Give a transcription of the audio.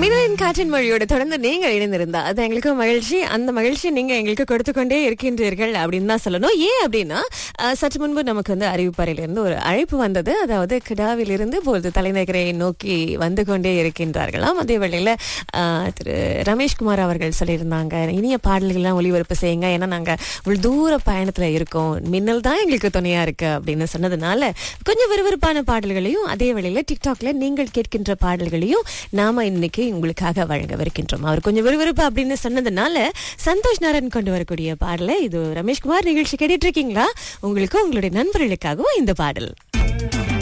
மினலின் காற்றின் மொழியோட தொடர்ந்து நீங்க இணைந்திருந்தா அது எங்களுக்கு மகிழ்ச்சி அந்த மகிழ்ச்சி நீங்க எங்களுக்கு கொடுத்து கொண்டே இருக்கின்றீர்கள் அப்படின்னு தான் சொல்லணும் ஏன் அப்படின்னா அஹ், சற்று முன்பு நமக்கு வந்து அறிவிப்பறையிலிருந்து ஒரு அழைப்பு வந்தது அதாவது கிடாவிலிருந்து இப்பொழுது தலைநகரை நோக்கி வந்து கொண்டே இருக்கின்றார்களாம் அதே வேளையில அஹ், திரு ரமேஷ்குமார் அவர்கள் சொல்லியிருந்தாங்க இனிய பாடல்கள்லாம் ஒளிபரப்பு செய்யுங்க ஏன்னா நாங்க இவ்வளவு தூர பயணத்துல இருக்கோம் மின்னல் தான் எங்களுக்கு துணையா இருக்கு அப்படின்னு சொன்னதுனால கொஞ்சம் விறுவிறுப்பான பாடல்களையும் அதே வேளையில டிக்டாக்ல நீங்கள் கேட்கின்ற பாடல்களையும் நாம இன்னைக்கு உங்களுக்காக வழங்கவிருக்கின்றோம் அவர் கொஞ்சம் விறுவிறுப்பு அப்படின்னு சொன்னதுனால சந்தோஷ் நாராயண் கொண்டு வரக்கூடிய பாடலை இது ரமேஷ்குமார் நிகழ்ச்சி கேட்டுட்டு இருக்கீங்களா உங்களுக்கும் உங்களுடைய நண்பர்களுக்காகவும் இந்த பாடல்